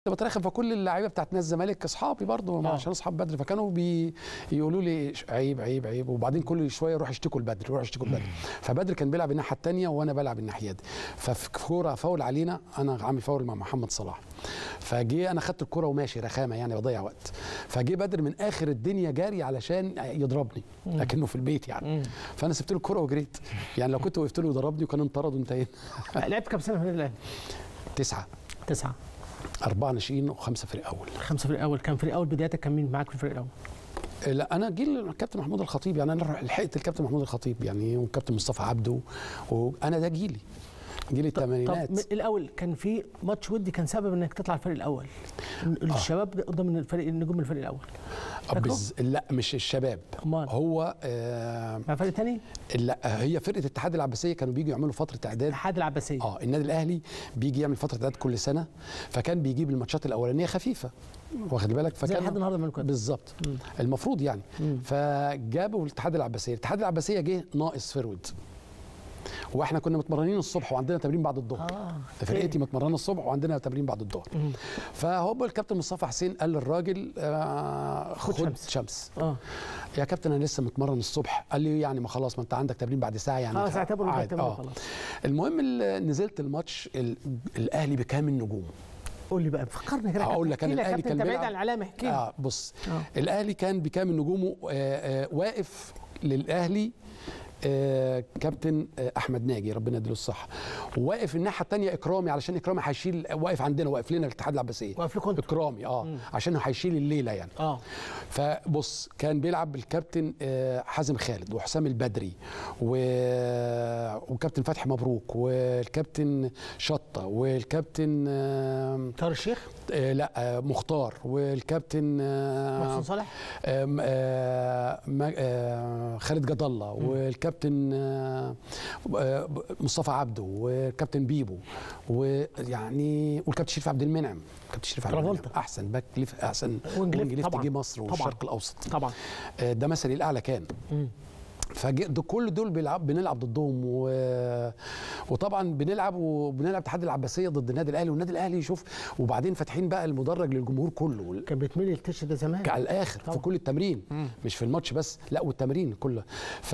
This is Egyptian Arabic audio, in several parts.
بترخم فكل اللعيبه بتاعت نادي الزمالك اصحابي برضه آه. عشان اصحاب بدر فكانوا بيقولوا لي ش- عيب عيب عيب وبعدين كل شويه يروح يشتكوا لبدر يروح يشتكوا لبدر فبدر كان بيلعب الناحيه الثانيه وانا بلعب الناحيه دي ففي كوره فاول علينا انا عامل فاول مع محمد صلاح فجي انا خدت الكوره وماشي رخامه يعني بضيع وقت فجه بدر من اخر الدنيا جاري علشان يضربني لكنه في البيت يعني فانا سبت له الكوره وجريت يعني لو كنت وقفت له يضربني وكان انطرد وانتهينا لعبت كام سنه في النادي الاهلي؟ تسعه تسعه اربعه ناشئين وخمسه فريق اول خمسه فريق اول كان فريق اول بدايتك كان مين معاك في الفريق الاول؟ لا انا جيل الكابتن محمود الخطيب يعني انا لحقت الكابتن محمود الخطيب يعني والكابتن مصطفى عبده وانا ده جيلي جيل طب الثمانينات من الاول كان في ماتش ودي كان سبب انك تطلع الفريق الاول الشباب ده قدام الفريق النجوم الفريق الاول فاكره؟ بز... لا مش الشباب امال هو آه مع فريق تاني لا هي فرقه الاتحاد العباسيه كانوا بيجوا يعملوا فتره اعداد الاتحاد العباسيه اه النادي الاهلي بيجي يعمل فتره اعداد كل سنه فكان بيجيب الماتشات الاولانيه خفيفه واخد بالك زي فكان لحد النهارده بنعمل كده بالظبط المفروض يعني فجابوا الاتحاد العباسيه الاتحاد العباسيه جه ناقص فرود واحنا كنا متمرنين الصبح وعندنا تمرين بعد الظهر اه فرقتي متمرنه الصبح وعندنا تمرين بعد الظهر فهو الكابتن مصطفى حسين قال للراجل آه خد خد شمس. شمس, شمس. اه يا كابتن انا لسه متمرن الصبح قال لي يعني ما خلاص ما انت عندك تمرين بعد ساعه يعني خلاص اعتبره عادي. كابتن آه. خلاص المهم ال- نزلت الماتش ال- الاهلي بكامل نجوم قول لي بقى فكرني كده يا هقول كابتن. لك احكي انا لي يا الاهلي كابتن كان انت بعيد بيلعب عن الاعلام احكي لي اه بص آه. الاهلي كان بكامل نجومه آه آه واقف للاهلي آه كابتن آه احمد ناجي ربنا يديله الصحه وواقف الناحيه الثانيه اكرامي علشان اكرامي هيشيل واقف عندنا واقف لنا الاتحاد العباسيه واقف لكم انتوا. اكرامي اه عشان هيشيل الليله يعني اه فبص كان بيلعب الكابتن آه، حازم خالد وحسام البدري و... وكابتن فتحي مبروك والكابتن شطه والكابتن آه، طاهر الشيخ آه، لا آه، مختار والكابتن آه، محسن صالح آم، آه، ما- آه، خالد جد الله والكابتن آه، آه، مصطفى عبده والكابتن بيبو ويعني والكابتن شريف عبد المنعم كابتن شريف عبد المنعم ترافولتا. احسن باك ليف احسن وينج ليفت وينج ليفت طبعاً. جه مصر طبعاً. والشرق الاوسط طبعا آه، ده مثلي الاعلى كان مم. فجئ كل دول بيلعب بنلعب ضدهم و... وطبعا بنلعب وبنلعب اتحاد العباسيه ضد النادي الاهلي والنادي الاهلي يشوف وبعدين فاتحين بقى المدرج للجمهور كله كان بيتملي التش ده زمان على الاخر طبعا. في كل التمرين مش في الماتش بس لا والتمرين كله ف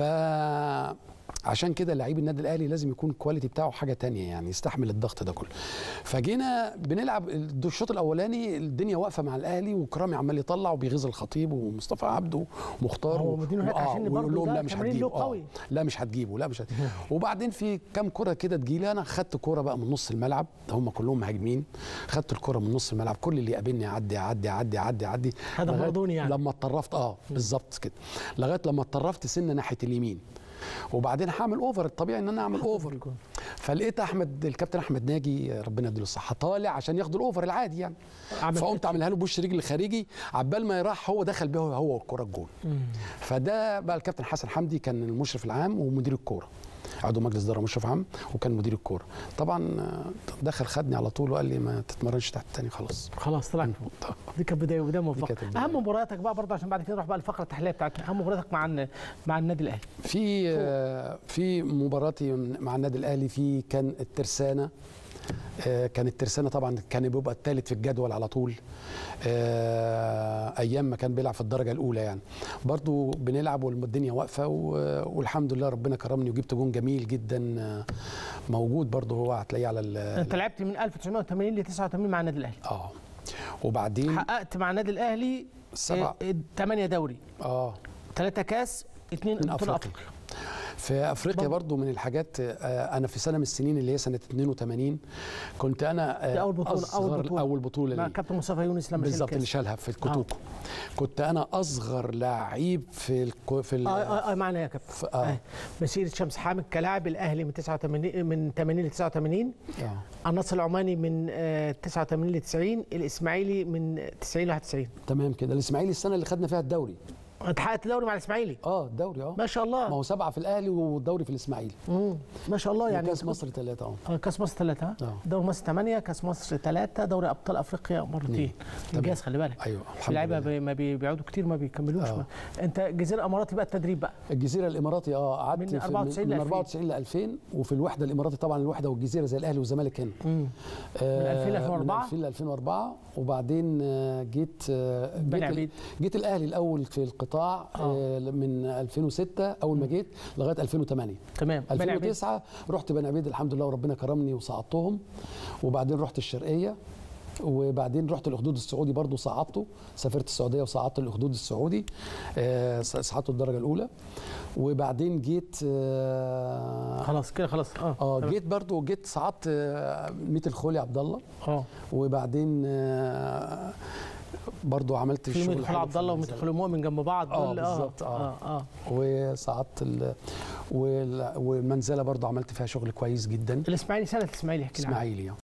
عشان كده لعيب النادي الاهلي لازم يكون الكواليتي بتاعه حاجه تانية يعني يستحمل الضغط ده كله فجينا بنلعب الشوط الاولاني الدنيا واقفه مع الاهلي وكرامي عمال يطلع وبيغيظ الخطيب ومصطفى عبده ومختار هو مدينه هناك عشان برضه ويقول لهم ده لا مش تمرين هتجيبه له قوي. لا مش هتجيبه لا مش هتجيبه وبعدين في كام كره كده تجيلي انا خدت كوره بقى من نص الملعب هم كلهم مهاجمين خدت الكوره من نص الملعب كل اللي يقابلني اعدي اعدي اعدي اعدي اعدي هذا لغاية مارادوني يعني. لما اتطرفت اه بالظبط كده لغايه لما اتطرفت سنه ناحيه اليمين وبعدين هعمل اوفر الطبيعي ان انا اعمل اوفر فلقيت احمد الكابتن احمد ناجي ربنا يديله الصحه طالع عشان ياخد الاوفر العادي يعني عمل فقمت عاملها له بوش رجل خارجي عبال ما يراح هو دخل بيه هو والكره الجول فده بقى الكابتن حسن حمدي كان المشرف العام ومدير الكوره عضو مجلس اداره مشرف عام وكان مدير الكوره طبعا آه، دخل خدني على طول وقال لي ما تتمرنش تحت تاني خلاص خلاص طلعت فوق دي كانت بدايه بدايه موفقه كانت البداية. اهم مبارياتك بقى برضه عشان بعد كده نروح بقى للفقره التحليليه بتاعتنا اهم مبارياتك مع الن- مع النادي الاهلي في آه، في مباراتي مع النادي الاهلي في كان الترسانه آه، كان الترسانه طبعا كان بيبقى الثالث في الجدول على طول آه، ايام ما كان بيلعب في الدرجه الاولى يعني برضو بنلعب والدنيا واقفه و- والحمد لله ربنا كرمني وجبت جون جميل جدا آه، موجود برضو هو هتلاقيه على ال- انت لعبت من 1980 ل 89 مع النادي الاهلي اه وبعدين حققت مع النادي الاهلي سبع 8 دوري اه ثلاثة كاس اثنين من بطولة أفريقيا. افريقيا في افريقيا برضو من الحاجات آه، انا في سنه من السنين اللي هي سنه 82 كنت انا آه، دي اول بطولة أصغر اول بطولة اول بطوله مع لي. كابتن مصطفى يونس لما شال بالظبط اللي الكاس شالها في الكوتوكو كنت انا اصغر لعيب في الكو في ال- اه اه, آه معنا يا كابتن ف- آه. آه. مسيرة شمس حامد كلاعب الاهلي من 89 من 80 ل 89 آه. النصر العماني من آه 89 ل 90 الاسماعيلي من 90 ل 91 تمام كده الاسماعيلي السنه اللي خدنا فيها الدوري انت حققت دوري مع الاسماعيلي اه الدوري اه ما شاء ما الله هو سبعه في الاهلي والدوري في الاسماعيلي مم. ما شاء الله يعني كاس أنت مصر ثلاثه اه آه، كاس مصر ثلاثة آه. دوري مصر ثمانية كاس مصر ثلاثة دوري أبطال أفريقيا مرتين انجاز خلي بالك ايوه في الحمد لعيبة لله بي- ما بي- بيقعدوا كتير ما بيكملوش آه. ما. أنت جزيرة إماراتي بقى التدريب بقى الجزيره الاماراتي اه قعدت من في- 94 ل من 2000. 94 ل 2000 وفي الوحده الاماراتي طبعا الوحده والجزيره زي الاهلي والزمالك هنا مم. آه، 2000 ل 2004 من 2000 ل 2004 وبعدين آه، جيت آه، بني جيت, عبيد جيت الاهلي الاول في القطاع آه. آه، من 2006 اول ما جيت لغايه 2008 تمام بني عبيد 2009 رحت بني عبيد الحمد لله وربنا كرمني وصعدتهم وبعدين رحت الشرقيه وبعدين رحت الاخدود السعودي برضو صعدته سافرت السعوديه وصعدت الاخدود السعودي آه، صعدته الدرجه الاولى وبعدين جيت اه خلاص كده خلاص اه آه، تمام. جيت برضو جيت صعدت آه، ميت الخولي عبد الله اه وبعدين آه، برضو عملت في شغل مدخل حلو عبد في الله المنزل. ومدخل مؤمن جنب بعض آه، دول بالظبط، آه. اه اه وصعدت ال... وال- والمنزله برضو عملت فيها شغل كويس جدا الاسماعيلي سنه الاسماعيلي احكي لي عنها. اسماعيلي